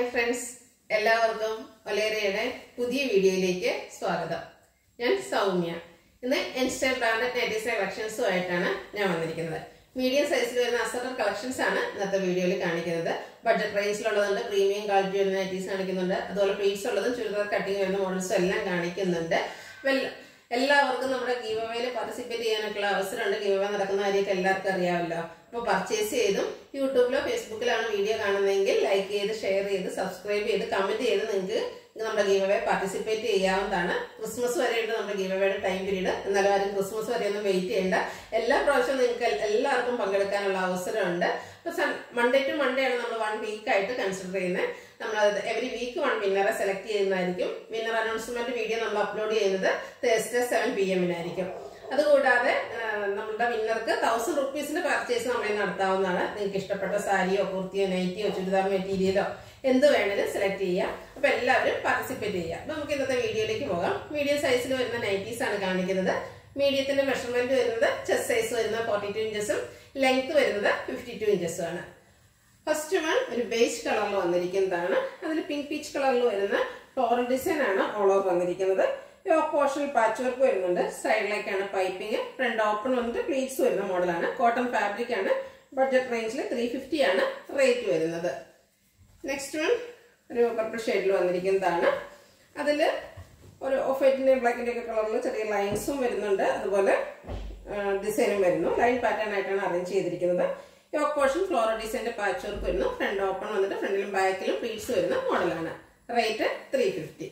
hi friends എല്ലാവർക്കും ഒലേറിയയുടെ പുതിയ വീഡിയോയിലേക്ക് സ്വാഗതം ഞാൻ സൗമ്യ ഇന്ന് ഇൻസ്റ്റൽ ബ്രാൻഡഡ് നൈറ്റീസ് കളക്ഷൻസുമായിട്ടാണ് ഞാൻ വന്നിരിക്കുന്നത് മീഡിയം സൈസിൽ വരുന്ന അസറർ കളക്ഷൻസ് ആണ് ഇന്നത്തെ വീഡിയോയിൽ കാണിക്കുന്നത് ബഡ്ജറ്റ് റേഞ്ചിലുള്ളതുണ്ട് പ്രീമിയം ക്വാളിറ്റി വരുന്ന നൈറ്റീസ് കാണിക്കുന്നുണ്ട് അതുപോലെ പ്ലീറ്റ്സ് ഉള്ളതും ചുരിദാർ കട്ടിങ് വരുന്ന മോഡൽസും എല്ലാം കാണിക്കുന്നുണ്ട് വെൽ എല്ലാവർക്കും നമ്മുടെ ഗീവ് അവേയിൽ പാർട്ടിസിപ്പേറ്റ് ചെയ്യാനൊക്കെയുള്ള അവസരമുണ്ട് ഗീവ് അവേ നടക്കുന്ന കാര്യമൊക്കെ എല്ലാവർക്കും അറിയാമല്ലോ അപ്പോൾ പർച്ചേസ് ചെയ്തും യൂട്യൂബിലോ ഫേസ്ബുക്കിലാണ് വീഡിയോ കാണുന്നതെങ്കിൽ ലൈക്ക് ചെയ്ത് ഷെയർ ചെയ്ത് സബ്സ്ക്രൈബ് ചെയ്ത് കമന്റ് ചെയ്ത് നിങ്ങൾക്ക് നമ്മുടെ ഗീവ് അവേ പാർട്ടിസിപ്പേറ്റ് ചെയ്യാവുന്നതാണ് ക്രിസ്മസ് വരെയുണ്ട് നമ്മുടെ ഗീവ് അവേയുടെ ടൈം പീരീഡ് എന്നാലും ആരും ക്രിസ്മസ് വരെ ഒന്നും വെയിറ്റ് ചെയ്യേണ്ട എല്ലാ പ്രാവശ്യവും നിങ്ങൾക്ക് എല്ലാവർക്കും പങ്കെടുക്കാനുള്ള അവസരമുണ്ട് അപ്പോൾ മൺഡേ ടു മൺഡേ ആണ് നമ്മൾ വൺ വീക്ക് ആയിട്ട് കൺസിഡർ ചെയ്യുന്നത് നമ്മൾ എവറി വീക്ക് വൺ വിന്നറെ സെലക്ട് ചെയ്യുന്നതായിരിക്കും വിന്നർ അനൗൺസ്മെന്റ് വീഡിയോ നമ്മൾ അപ്ലോഡ് ചെയ്യുന്നത് തേഴ്സ്ഡേ സെവൻ പി എമ്മിനായിരിക്കും അതുകൂടാതെ നമ്മുടെ വിന്നർക്ക് തൗസൻഡ് റുപ്പീസിന്റെ പർച്ചേസ് നമ്മൾ നടത്താവുന്നതാണ് നിങ്ങൾക്ക് ഇഷ്ടപ്പെട്ട സാരിയോ കുർത്തിയോ നൈറ്റിയോ ചുരിദാർ മെറ്റീരിയലോ എന്ത് വേണേലും സെലക്ട് ചെയ്യാം അപ്പൊ എല്ലാവരും പാർട്ടിസിപ്പേറ്റ് ചെയ്യാം അപ്പൊ നമുക്ക് ഇന്നത്തെ വീഡിയോയിലേക്ക് പോകാം മീഡിയം സൈസിൽ വരുന്ന നൈറ്റീസ് ആണ് കാണിക്കുന്നത് മീഡിയത്തിന്റെ മെഷർമെന്റ് വരുന്നത് ചെസ്റ്റ് സൈസ് വരുന്നത് ഫോർട്ടി ടു ഇഞ്ചസും ലെങ്ത് വരുന്നത് ഫിഫ്റ്റി ടു ഇഞ്ചസും ആണ് ഫസ്റ്റ് വൺ ഒരു ബേജ് കളറിൽ വന്നിരിക്കുന്നതാണ് അതിൽ പിങ്ക് പീച്ച് കളറിൽ വരുന്ന ഫ്ലോറൽ ഡിസൈൻ ആണ് ഓൾ ഓവർ വന്നിരിക്കുന്നത് യോക്ക് പോർഷനിൽ പാച്ച് വർക്ക് വരുന്നുണ്ട് സൈഡിലേക്കാണ് പൈപ്പിംഗ് ഫ്രണ്ട് ഓപ്പൺ വന്നിട്ട് പ്ലീറ്റ്സ് വരുന്ന മോഡലാണ് കോട്ടൺ ഫാബ്രിക് ആണ് ബഡ്ജറ്റ് റേഞ്ചിൽ ത്രീ ഫിഫ്റ്റി ആണ് റേറ്റ് വരുന്നത് നെക്സ്റ്റ് വൺ ഒരു പർപ്പിൾ ഷെയ്ഡിൽ വന്നിരിക്കുന്നതാണ് അതിൽ ഒരു ഓഫ് വൈറ്റിന്റെ ബ്ലാക്കിന്റെ ഒക്കെ കളറിൽ ചെറിയ ലൈൻസും വരുന്നുണ്ട് അതുപോലെ ഡിസൈനും വരുന്നു ലൈൻ പാറ്റേൺ ആയിട്ടാണ് അറേഞ്ച് ചെയ്തിരിക്കുന്നത് യോക്ക് പോർഷൻ ഫ്ലോറൽ ഡിസൈൻ്റെ പാച്ച് വർക്ക് വരുന്നു ഫ്രണ്ട് ഓപ്പൺ വന്നിട്ട് ഫ്രണ്ടിലും ബാക്കിലും പ്ലീറ്റ്സ് വരുന്ന മോഡലാണ് റേറ്റ് ത്രീ ഫിഫ്റ്റി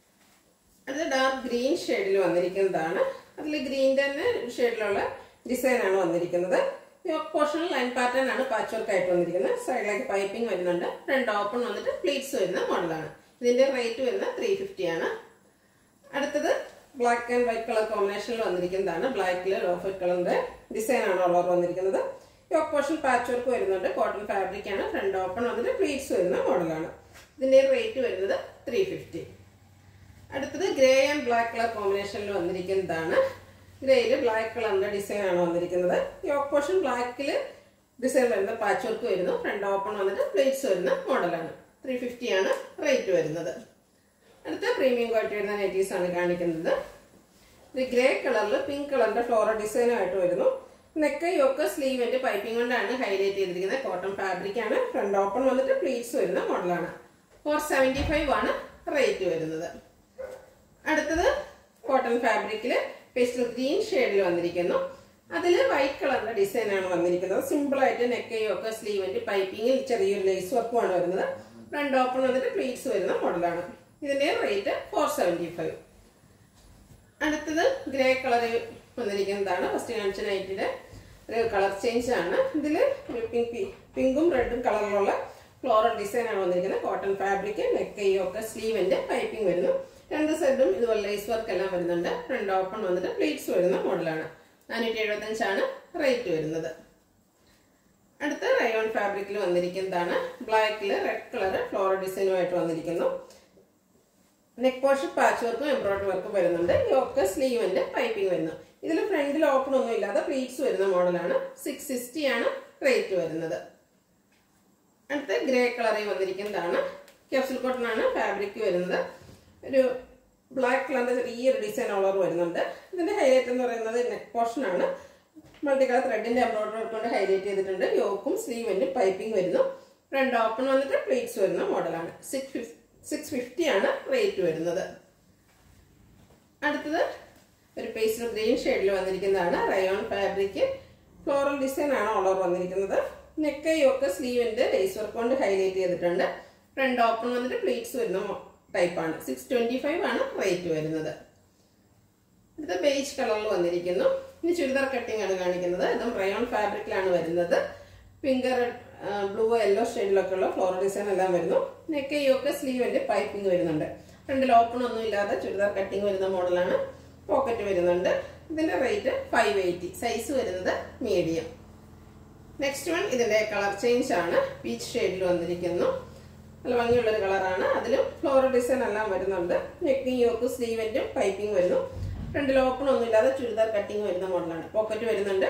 അത് ഡാർക്ക് ഗ്രീൻ ഷെയ്ഡിൽ വന്നിരിക്കുന്നതാണ് അതിൽ ഗ്രീൻ്റെ തന്നെ ഷെയ്ഡിലുള്ള ഡിസൈൻ ആണ് വന്നിരിക്കുന്നത് യോക്ക് പോർഷനിൽ ലൈൻ പാറ്റേൺ ആണ് പാച്ച് വർക്ക് ആയിട്ട് വന്നിരിക്കുന്നത് സൈഡിലേക്ക് പൈപ്പിംഗ് വരുന്നുണ്ട് ഫ്രണ്ട് ഓപ്പൺ വന്നിട്ട് പ്ലീറ്റ്സ് വരുന്ന മോഡലാണ് ഇതിന്റെ റേറ്റ് വരുന്നത് ത്രീ ഫിഫ്റ്റി ആണ് അടുത്തത് ബ്ലാക്ക് ആൻഡ് വൈറ്റ് കളർ കോമ്പിനേഷനിൽ വന്നിരിക്കുന്നതാണ് ബ്ലാക്കിൽ ഓഫ് വൈറ്റ് കളറിന്റെ ഡിസൈൻ ആണ് ഓൾ ഓവർ വന്നിരിക്കുന്നത് യോക്ക് പോർഷൻ പാച്ച് വർക്ക് വരുന്നുണ്ട് കോട്ടൺ ഫാബ്രിക് ആണ് ഫ്രണ്ട് ഓപ്പൺ വന്നിട്ട് പ്ലീറ്റ്സ് വരുന്ന മോഡലാണ് ഇതിന്റെ റേറ്റ് വരുന്നത് ത്രീ ഫിഫ്റ്റി അടുത്തത് ഗ്രേ ആൻഡ് ബ്ലാക്ക് കളർ കോമ്പിനേഷനിൽ വന്നിരിക്കുന്നതാണ് ഗ്രേയിൽ ബ്ലാക്ക് കളറിന്റെ ഡിസൈൻ ആണ് വന്നിരിക്കുന്നത് യോക്ക് പോർഷൻ ബ്ലാക്കിൽ ഡിസൈൻ വരുന്ന പാച്ച് വർക്ക് വരുന്നു ഫ്രണ്ട് ഓപ്പൺ വന്നിട്ട് പ്ലേറ്റ്സ് വരുന്ന മോഡലാണ് ത്രീ ഫിഫ്റ്റി ആണ് റേറ്റ് വരുന്നത് അടുത്ത പ്രീമിയം ക്വാളിറ്റി വരുന്ന നൈറ്റീസ് ആണ് കാണിക്കുന്നത് ഇത് ഗ്രേ കളറിൽ പിങ്ക് കളറിന്റെ ഫ്ലോറൽ ഡിസൈനായിട്ട് വരുന്നു നെക്ക് യോക്ക് സ്ലീവിന്റെ പൈപ്പിംഗ് കൊണ്ടാണ് ഹൈലൈറ്റ് ചെയ്തിരിക്കുന്നത് കോട്ടൺ ഫാബ്രിക് ആണ് ഫ്രണ്ട് ഓപ്പൺ വന്നിട്ട് പ്ലീറ്റ്സ് വരുന്ന മോഡലാണ് ഫോർ സെവൻറ്റി ഫൈവ് ആണ് റേറ്റ് വരുന്നത് അടുത്തത് കോട്ടൺ ഫാബ്രിക്കിൽ പേസ്റ്റൽ ഗ്രീൻ ഷെയ്ഡിൽ വന്നിരിക്കുന്നു അതിൽ വൈറ്റ് കളറിന്റെ ഡിസൈൻ ആണ് വന്നിരിക്കുന്നത് സിമ്പിൾ ആയിട്ട് നെക്കയൊക്കെ സ്ലീവിന്റെ പൈപ്പിങ്ങിൽ ചെറിയൊരു ലേസ് വർക്കുമാണ് വരുന്നത് ഫ്രണ്ട് ഓപ്പൺ വന്നിട്ട് പ്ലീറ്റ്സ് വരുന്ന മോഡലാണ് ഇതിന്റെ റേറ്റ് ഫോർ സെവൻറ്റി ഫൈവ് അടുത്തത് ഗ്രേ കളറിൽ വന്നിരിക്കുന്നതാണ് ഫസ്റ്റ് കാണിച്ച നൈറ്റിന്റെ ഒരു കളർ ചേഞ്ച് ആണ് ഇതിൽ പിങ്ക് പിങ്കും റെഡും കളറിലുള്ള ഫ്ലോറൽ ഡിസൈൻ ആണ് വന്നിരിക്കുന്നത് കോട്ടൺ ഫാബ്രിക് നെക്കയൊക്കെ സ്ലീവിന്റെ പൈപ്പിംഗ് വരുന്നു രണ്ട് സൈഡും ഇതുപോലെ ലേസ് വർക്ക് എല്ലാം വരുന്നുണ്ട് ഫ്രണ്ട് ഓപ്പൺ വന്നിട്ട് പ്ലീറ്റ്സ് വരുന്ന മോഡലാണ് നാനൂറ്റി എഴുപത്തഞ്ചാണ് റേറ്റ് വരുന്നത് അടുത്ത റയോൺ ഫാബ്രിക്കിൽ വന്നിരിക്കുന്നതാണ് ബ്ലാക്കിൽ റെഡ് കളർ ഫ്ലോറൽ ഡിസൈനുമായിട്ട് വന്നിരിക്കുന്നു നെക്ക് പോർഷൻ പാച്ച് വർക്കും എംബ്രോയിഡറി വർക്കും വരുന്നുണ്ട് യോക്ക് സ്ലീവിന്റെ പൈപ്പിംഗ് വരുന്നു ഇതിൽ ഫ്രണ്ടിൽ ഓപ്പൺ ഒന്നും ഇല്ലാതെ പ്ലീറ്റ്സ് വരുന്ന മോഡലാണ് സിക്സ് സിക്സ്റ്റി ആണ് റേറ്റ് വരുന്നത് അടുത്ത ഗ്രേ കളറിൽ വന്നിരിക്കുന്നതാണ് ക്യാപ്സുൽ കോട്ടൺ ആണ് ഫാബ്രിക് വരുന്നത് ഒരു ബ്ലാക്ക് കളറിന്റെ ചെറിയൊരു ഡിസൈൻ ഓളർ വരുന്നുണ്ട് ഇതിന്റെ ഹൈലൈറ്റ് എന്ന് പറയുന്നത് നെക്ക് പോർഷൻ ആണ് മൾട്ടി കളർ ത്രെഡിന്റെ എംബ്രോയിഡറി കൊണ്ട് ഹൈലൈറ്റ് ചെയ്തിട്ടുണ്ട് യോക്കും സ്ലീവിന്റെ പൈപ്പിംഗ് വരുന്നു ഫ്രണ്ട് ഓപ്പൺ വന്നിട്ട് പ്ലേറ്റ്സ് വരുന്ന മോഡലാണ് സിക്സ് സിക്സ് ഫിഫ്റ്റി ആണ് റേറ്റ് വരുന്നത് അടുത്തത് ഒരു പേസ്റ്റൽ ഗ്രീൻ ഷെയ്ഡിൽ വന്നിരിക്കുന്നതാണ് റയോൺ ഫാബ്രിക് ഫ്ലോറൽ ഡിസൈൻ ആണ് ഓളർ വന്നിരിക്കുന്നത് നെക്ക് യോക്ക് സ്ലീവിന്റെ ലേസ് വർക്ക് കൊണ്ട് ഹൈലൈറ്റ് ചെയ്തിട്ടുണ്ട് ഫ്രണ്ട് ഓപ്പൺ വന്നിട്ട് പ്ലേറ്റ്സ് വരുന്ന ടൈപ്പാണ് സിക്സ് ട്വന്റി ഫൈവ് ആണ് റേറ്റ് വരുന്നത് അടുത്ത ബേജ് കളറിൽ വന്നിരിക്കുന്നു ഇനി ചുരിദാർ കട്ടിംഗ് ആണ് കാണിക്കുന്നത് ഇതും റയോൺ ഫാബ്രിക്കിലാണ് വരുന്നത് പിങ്ക് ബ്ലൂ യെല്ലോ ഷെയ്ഡിലൊക്കെ ഉള്ള ഫ്ലോറൽ ഡിസൈൻ എല്ലാം വരുന്നു നെക്ക് യോക്ക് സ്ലീവിന്റെ പൈപ്പിംഗ് വരുന്നുണ്ട് ഫ്രണ്ടിൽ ഓപ്പൺ ഒന്നും ഇല്ലാതെ ചുരിദാർ കട്ടിംഗ് വരുന്ന മോഡലാണ് പോക്കറ്റ് വരുന്നുണ്ട് ഇതിന്റെ റേറ്റ് ഫൈവ് എയ്റ്റി സൈസ് വരുന്നത് മീഡിയം നെക്സ്റ്റ് വൺ ഇതിന്റെ കളർ ചേഞ്ച് ആണ് പീച്ച് ഷെയ്ഡിൽ വന്നിരിക്കുന്നു നല്ല ഭംഗിയുള്ളൊരു കളറാണ് അതിലും ഫ്ലോറൽ ഡിസൈൻ എല്ലാം വരുന്നുണ്ട് നെക്കും യോക്ക് സ്ലീവൻറ്റും പൈപ്പിംഗ് വരുന്നു ഫ്രണ്ടിൽ ഓപ്പൺ ഒന്നും ഇല്ലാതെ ചുരിദാർ കട്ടിങ് വരുന്ന മോഡലാണ് പോക്കറ്റ് വരുന്നുണ്ട്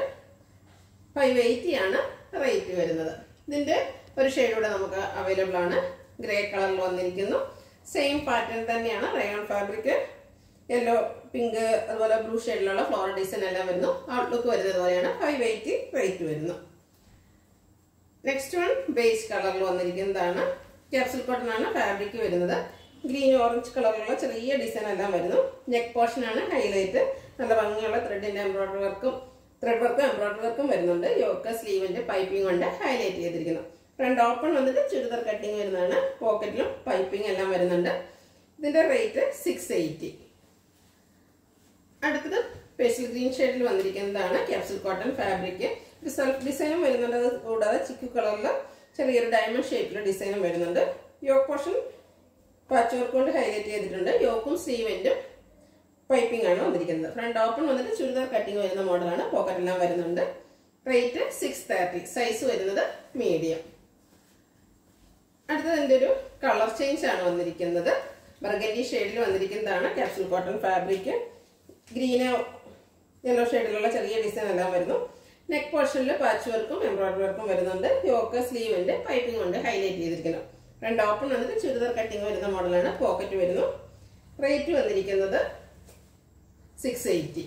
ഫൈവ് എയ്റ്റി ആണ് റേറ്റ് വരുന്നത് ഇതിന്റെ ഒരു ഷെയ്ഡ് കൂടെ നമുക്ക് അവൈലബിൾ ആണ് ഗ്രേ കളറിൽ വന്നിരിക്കുന്നു സെയിം പാറ്റേൺ തന്നെയാണ് റയോൺ ഫാബ്രിക് യെല്ലോ പിങ്ക് അതുപോലെ ബ്ലൂ ഷെയ്ഡിലുള്ള ഫ്ലോറൽ ഡിസൈൻ എല്ലാം വരുന്നു ഔട്ട്ലുക്ക് വരുന്നത് പോലെയാണ് ഫൈവ് എയ്റ്റി റേറ്റ് വരുന്നു നെക്സ്റ്റ് വൺ ബേസ് കളറിൽ വന്നിരിക്കുന്നതാണ് ക്യാപ്സുൽ കോട്ടൺ ആണ് ഫാബ്രിക് വരുന്നത് ഗ്രീൻ ഓറഞ്ച് കളറിലുള്ള ചെറിയ ഡിസൈൻ എല്ലാം വരുന്നു നെക്ക് പോർഷൻ ആണ് ഹൈലൈറ്റ് നല്ല ഭംഗിയുള്ള ത്രെഡിന്റെ എംബ്രോയിഡറി വർക്കും ത്രെഡ് വർക്കും എംബ്രോയിഡറി വർക്കും വരുന്നുണ്ട് യോക്ക സ്ലീവിന്റെ പൈപ്പിംഗ് കൊണ്ട് ഹൈലൈറ്റ് ചെയ്തിരിക്കുന്നു ഫ്രണ്ട് ഓപ്പൺ വന്നിട്ട് ചുരിദാർ കട്ടിങ് വരുന്നതാണ് പോക്കറ്റിലും പൈപ്പിംഗ് എല്ലാം വരുന്നുണ്ട് ഇതിന്റെ റേറ്റ് സിക്സ് എയ്റ്റി അടുത്തത് പേസ്റ്റൽ ഗ്രീൻ ഷെയ്ഡിൽ വന്നിരിക്കുന്നതാണ് ക്യാപ്സുൽ കോട്ടൺ ഫാബ്രിക് ഒരു സെൽഫ് ഡിസൈനും വരുന്നുണ്ട് അത് കൂടാതെ ചിക്കു കളറിൽ ചെറിയൊരു ഡയമണ്ട് ഷേപ്പിലെ ഡിസൈനും വരുന്നുണ്ട് യോക്ക് പോർഷൻ പാച്ച് വർക്ക് കൊണ്ട് ഹൈലൈറ്റ് ചെയ്തിട്ടുണ്ട് യോക്കും സ്ലീവെന്റും പൈപ്പിംഗ് ആണ് വന്നിരിക്കുന്നത് ഫ്രണ്ട് ഓപ്പൺ വന്നിട്ട് ചുരിദാർ കട്ടിങ് വരുന്ന മോഡലാണ് പോക്കറ്റ് എല്ലാം വരുന്നുണ്ട് റേറ്റ് സിക്സ് തേർട്ടി സൈസ് വരുന്നത് മീഡിയം അടുത്തത് എൻ്റെ ഒരു കളർ ചേഞ്ച് ആണ് വന്നിരിക്കുന്നത് ബർഗൻഡി ഷെയ്ഡിൽ വന്നിരിക്കുന്നതാണ് capsule cotton fabric green yellow ഷെയ്ഡിലുള്ള ചെറിയ ഡിസൈൻ എല്ലാം വരുന്നു നെക്ക് പോർഷനിൽ പാച്ച് വർക്കും എംബ്രോയിഡറി വർക്കും വരുന്നുണ്ട് യോക്ക് സ്ലീവിന്റെ പൈപ്പിംഗ് കൊണ്ട് ഹൈലൈറ്റ് ചെയ്തിരിക്കുന്നു രണ്ട് ഓപ്പൺ വന്നിട്ട് ചുരിദാർ കട്ടിങ് വരുന്ന മോഡലാണ് പോക്കറ്റ് വരുന്നു റേറ്റ് വന്നിരിക്കുന്നത് സിക്സ് എയ്റ്റി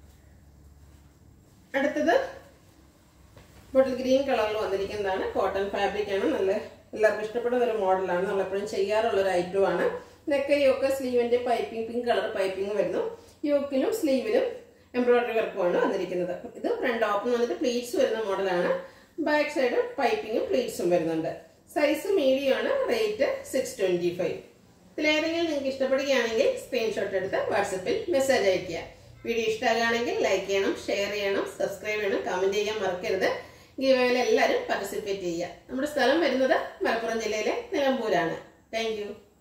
അടുത്തത് ബോട്ടിൽ ഗ്രീൻ കളറിൽ വന്നിരിക്കുന്നതാണ് കോട്ടൺ ഫാബ്രിക് ആണ് നല്ല എല്ലാവർക്കും ഇഷ്ടപ്പെടുന്ന ഒരു മോഡലാണ് നമ്മൾ എപ്പോഴും ചെയ്യാറുള്ള ഒരു ഐറ്റം ആണ് നെക്ക് യോക്ക് സ്ലീവിന്റെ പൈപ്പിംഗ് പിങ്ക് കളർ പൈപ്പിംഗ് വരുന്നു യോക്കിലും സ്ലീവിലും എംബ്രോയിഡറി വർക്കുമാണ് വന്നിരിക്കുന്നത് ഇത് ഫ്രണ്ട് ഓപ്പൺ വന്നിട്ട് പ്ലീറ്റ്സ് വരുന്ന മോഡലാണ് ബാക്ക് സൈഡ് പൈപ്പിങ്ങും പ്ലീറ്റ്സും വരുന്നുണ്ട് സൈസ് മീഡിയം ആണ് റേറ്റ് സിക്സ് ട്വന്റി ഫൈവ് ഇതിലേതെങ്കിലും നിങ്ങൾക്ക് ഇഷ്ടപ്പെടുകയാണെങ്കിൽ സ്ക്രീൻഷോട്ട് എടുത്ത് വാട്സപ്പിൽ മെസ്സേജ് അയയ്ക്കുക വീഡിയോ ഇഷ്ടമാകുകയാണെങ്കിൽ ലൈക്ക് ചെയ്യണം ഷെയർ ചെയ്യണം സബ്സ്ക്രൈബ് ചെയ്യണം കമന്റ് ചെയ്യാൻ മറക്കരുത് ഗീവയിൽ എല്ലാവരും പാർട്ടിസിപ്പേറ്റ് ചെയ്യുക നമ്മുടെ സ്ഥലം വരുന്നത് മലപ്പുറം ജില്ലയിലെ നിലമ്പൂരാണ് താങ്ക്